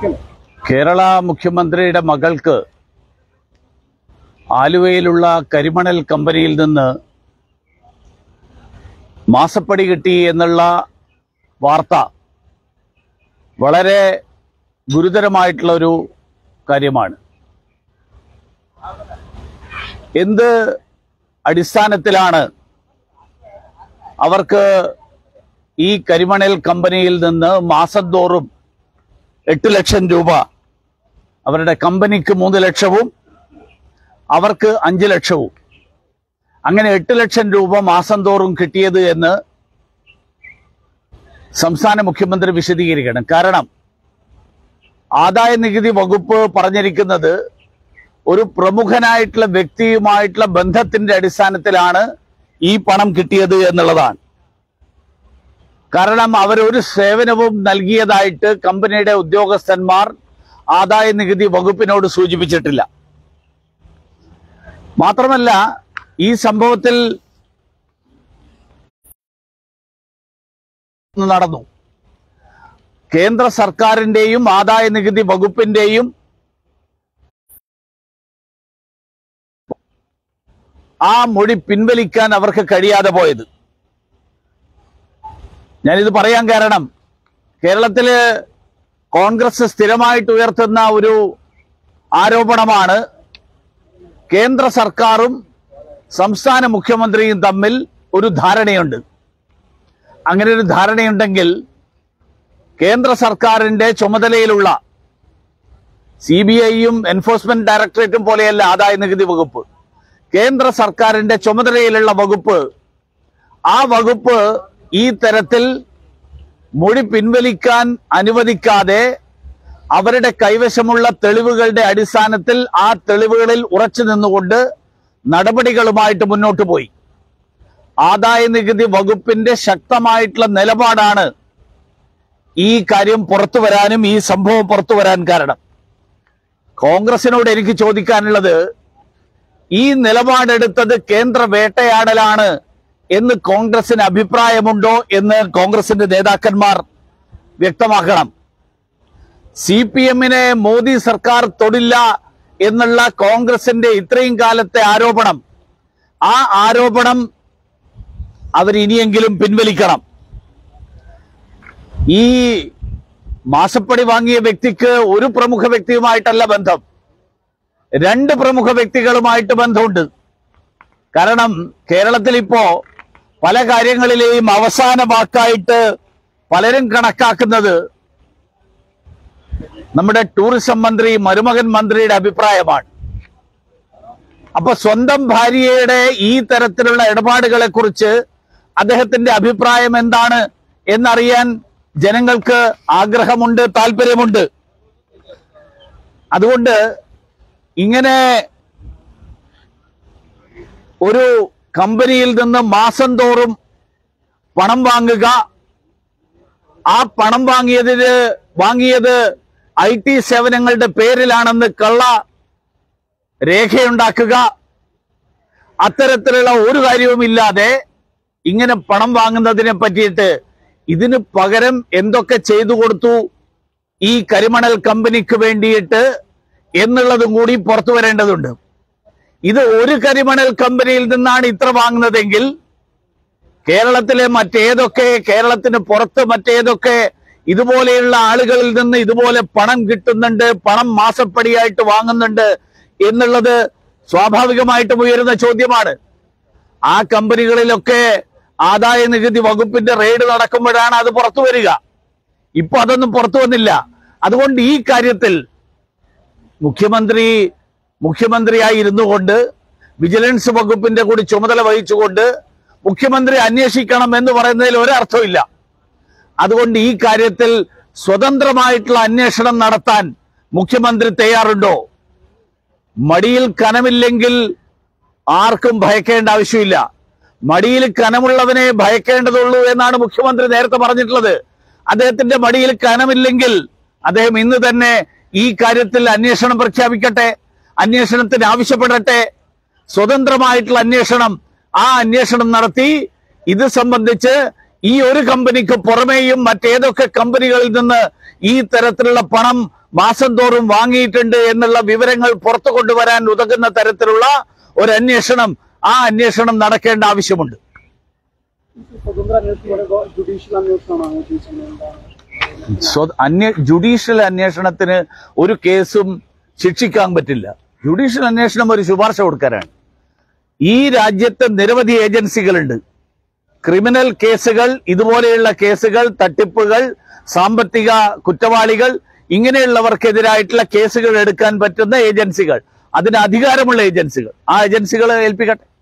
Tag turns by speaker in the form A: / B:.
A: കേരള മുഖ്യമന്ത്രിയുടെ മകൾക്ക് ആലുവയിലുള്ള കരിമണൽ കമ്പനിയിൽ നിന്ന് മാസപ്പടി കിട്ടി എന്നുള്ള വാർത്ത വളരെ ഗുരുതരമായിട്ടുള്ള ഒരു കാര്യമാണ് എന്ത് അടിസ്ഥാനത്തിലാണ് അവർക്ക് ഈ കരിമണൽ കമ്പനിയിൽ നിന്ന് മാസം തോറും എട്ട് ലക്ഷം രൂപ അവരുടെ കമ്പനിക്ക് മൂന്ന് ലക്ഷവും അവർക്ക് അഞ്ച് ലക്ഷവും അങ്ങനെ എട്ട് ലക്ഷം രൂപ മാസം തോറും കിട്ടിയത് എന്ന് സംസ്ഥാന മുഖ്യമന്ത്രി വിശദീകരിക്കണം കാരണം ആദായ നികുതി വകുപ്പ് പറഞ്ഞിരിക്കുന്നത് ഒരു പ്രമുഖനായിട്ടുള്ള വ്യക്തിയുമായിട്ടുള്ള ബന്ധത്തിന്റെ അടിസ്ഥാനത്തിലാണ് ഈ പണം കിട്ടിയത് എന്നുള്ളതാണ് കാരണം അവരൊരു സേവനവും നൽകിയതായിട്ട് കമ്പനിയുടെ ഉദ്യോഗസ്ഥന്മാർ ആദായ നികുതി വകുപ്പിനോട് സൂചിപ്പിച്ചിട്ടില്ല മാത്രമല്ല ഈ സംഭവത്തിൽ നടന്നു കേന്ദ്ര സർക്കാരിന്റെയും ആദായ നികുതി വകുപ്പിന്റെയും ആ മൊഴി പിൻവലിക്കാൻ അവർക്ക് കഴിയാതെ പോയത് ഞാനിത് പറയാൻ കാരണം കേരളത്തില് കോൺഗ്രസ് സ്ഥിരമായിട്ട് ഉയർത്തുന്ന ഒരു ആരോപണമാണ് കേന്ദ്ര സർക്കാരും സംസ്ഥാന മുഖ്യമന്ത്രിയും തമ്മിൽ ഒരു ധാരണയുണ്ട് അങ്ങനെ ഒരു ധാരണയുണ്ടെങ്കിൽ കേന്ദ്ര സർക്കാരിന്റെ ചുമതലയിലുള്ള സി ബി ഐയും എൻഫോഴ്സ്മെന്റ് ഡയറക്ടറേറ്റും പോലെയല്ല ആദായ നികുതി വകുപ്പ് കേന്ദ്ര സർക്കാരിന്റെ ചുമതലയിലുള്ള വകുപ്പ് ആ വകുപ്പ് ഈ തരത്തിൽ മൊഴി പിൻവലിക്കാൻ അനുവദിക്കാതെ അവരുടെ കൈവശമുള്ള തെളിവുകളുടെ അടിസ്ഥാനത്തിൽ ആ തെളിവുകളിൽ ഉറച്ചു നിന്നുകൊണ്ട് നടപടികളുമായിട്ട് മുന്നോട്ട് പോയി ആദായ നികുതി വകുപ്പിന്റെ ശക്തമായിട്ടുള്ള നിലപാടാണ് ഈ കാര്യം പുറത്തു വരാനും ഈ സംഭവം പുറത്തു വരാൻ കാരണം കോൺഗ്രസിനോട് എനിക്ക് ചോദിക്കാനുള്ളത് ഈ നിലപാടെടുത്തത് കേന്ദ്ര വേട്ടയാടലാണ് എന്ന് കോൺഗ്രസിന് അഭിപ്രായമുണ്ടോ എന്ന് കോൺഗ്രസിന്റെ നേതാക്കന്മാർ വ്യക്തമാക്കണം സി പി എമ്മിനെ മോദി സർക്കാർ തൊടില്ല എന്നുള്ള കോൺഗ്രസിന്റെ ഇത്രയും കാലത്തെ ആരോപണം ആ ആരോപണം അവരിനിയെങ്കിലും പിൻവലിക്കണം ഈ മാസപ്പടി വാങ്ങിയ വ്യക്തിക്ക് ഒരു പ്രമുഖ വ്യക്തിയുമായിട്ടല്ല ബന്ധം രണ്ട് പ്രമുഖ വ്യക്തികളുമായിട്ട് ബന്ധമുണ്ട് കാരണം കേരളത്തിൽ ഇപ്പോ പല കാര്യങ്ങളിലെയും അവസാന വാക്കായിട്ട് പലരും കണക്കാക്കുന്നത് നമ്മുടെ ടൂറിസം മന്ത്രി മരുമകൻ മന്ത്രിയുടെ അഭിപ്രായമാണ് അപ്പൊ സ്വന്തം ഭാര്യയുടെ ഈ തരത്തിലുള്ള ഇടപാടുകളെ കുറിച്ച് അദ്ദേഹത്തിന്റെ അഭിപ്രായം എന്താണ് എന്നറിയാൻ ജനങ്ങൾക്ക് ആഗ്രഹമുണ്ട് താല്പര്യമുണ്ട് അതുകൊണ്ട് ഇങ്ങനെ ഒരു കമ്പനിയിൽ നിന്ന് മാസം തോറും പണം വാങ്ങുക ആ പണം വാങ്ങിയതിന് വാങ്ങിയത് ഐ ടി സേവനങ്ങളുടെ പേരിലാണെന്ന് കള്ള രേഖയുണ്ടാക്കുക അത്തരത്തിലുള്ള ഒരു കാര്യവുമില്ലാതെ ഇങ്ങനെ പണം വാങ്ങുന്നതിനെ പറ്റിയിട്ട് ഇതിന് പകരം എന്തൊക്കെ ചെയ്തു കൊടുത്തു ഈ കരിമണൽ കമ്പനിക്ക് വേണ്ടിയിട്ട് എന്നുള്ളതും കൂടി പുറത്തു വരേണ്ടതുണ്ട് ഇത് ഒരു കരിമണൽ കമ്പനിയിൽ നിന്നാണ് ഇത്ര വാങ്ങുന്നതെങ്കിൽ കേരളത്തിലെ മറ്റേതൊക്കെ കേരളത്തിന് പുറത്ത് മറ്റേതൊക്കെ ഇതുപോലെയുള്ള ആളുകളിൽ നിന്ന് ഇതുപോലെ പണം കിട്ടുന്നുണ്ട് പണം മാസപ്പടിയായിട്ട് വാങ്ങുന്നുണ്ട് എന്നുള്ളത് സ്വാഭാവികമായിട്ടും ഉയരുന്ന ചോദ്യമാണ് ആ കമ്പനികളിലൊക്കെ ആദായ നികുതി വകുപ്പിന്റെ റെയ്ഡ് നടക്കുമ്പോഴാണ് അത് പുറത്തു വരിക ഇപ്പൊ അതൊന്നും പുറത്തു വന്നില്ല അതുകൊണ്ട് ഈ കാര്യത്തിൽ മുഖ്യമന്ത്രി മുഖ്യമന്ത്രിയായി ഇരുന്നു കൊണ്ട് വിജിലൻസ് വകുപ്പിന്റെ കൂടി ചുമതല വഹിച്ചുകൊണ്ട് മുഖ്യമന്ത്രി അന്വേഷിക്കണം എന്ന് പറയുന്നതിൽ ഒരർത്ഥമില്ല അതുകൊണ്ട് ഈ കാര്യത്തിൽ സ്വതന്ത്രമായിട്ടുള്ള അന്വേഷണം നടത്താൻ മുഖ്യമന്ത്രി തയ്യാറുണ്ടോ മടിയിൽ കനമില്ലെങ്കിൽ ആർക്കും ഭയക്കേണ്ട ആവശ്യമില്ല മടിയിൽ കനമുള്ളവനെ ഭയക്കേണ്ടതുള്ളൂ എന്നാണ് മുഖ്യമന്ത്രി നേരത്തെ പറഞ്ഞിട്ടുള്ളത് അദ്ദേഹത്തിന്റെ മടിയിൽ കനമില്ലെങ്കിൽ അദ്ദേഹം ഇന്ന് തന്നെ ഈ കാര്യത്തിൽ അന്വേഷണം പ്രഖ്യാപിക്കട്ടെ അന്വേഷണത്തിന് ആവശ്യപ്പെടട്ടെ സ്വതന്ത്രമായിട്ടുള്ള അന്വേഷണം ആ അന്വേഷണം നടത്തി ഇത് സംബന്ധിച്ച് ഈ ഒരു കമ്പനിക്ക് പുറമേയും മറ്റേതൊക്കെ കമ്പനികളിൽ നിന്ന് ഈ തരത്തിലുള്ള പണം മാസം തോറും വാങ്ങിയിട്ടുണ്ട് എന്നുള്ള വിവരങ്ങൾ പുറത്തു കൊണ്ടുവരാൻ ഉതകുന്ന തരത്തിലുള്ള ഒരു അന്വേഷണം ആ അന്വേഷണം നടക്കേണ്ട ആവശ്യമുണ്ട്
B: സ്വതന്ത്ര അന്വേഷണം പറയുമ്പോൾ ജുഡീഷ്യൽ അന്വേഷണമാണോ അങ്ങനെ ചോദിച്ചത് എന്താണ്
A: സ്വ- അന്വേ ജുഡീഷ്യൽ അന്വേഷണത്തിന് ഒരു കേസും ശിക്ഷിക്കാൻ പറ്റില്ല ജുഡീഷ്യൽ അന്വേഷണം ഒരു ശുപാർശ കൊടുക്കാനാണ് ഈ രാജ്യത്ത് നിരവധി ഏജൻസികളുണ്ട് ക്രിമിനൽ കേസുകൾ ഇതുപോലെയുള്ള കേസുകൾ തട്ടിപ്പുകൾ സാമ്പത്തിക കുറ്റവാളികൾ ഇങ്ങനെയുള്ളവർക്കെതിരായിട്ടുള്ള കേസുകൾ എടുക്കാൻ പറ്റുന്ന ഏജൻസികൾ അതിന് അധികാരമുള്ള ഏജൻസികൾ ആ ഏജൻസികളെ ഏൽപ്പിക്കട്ടെ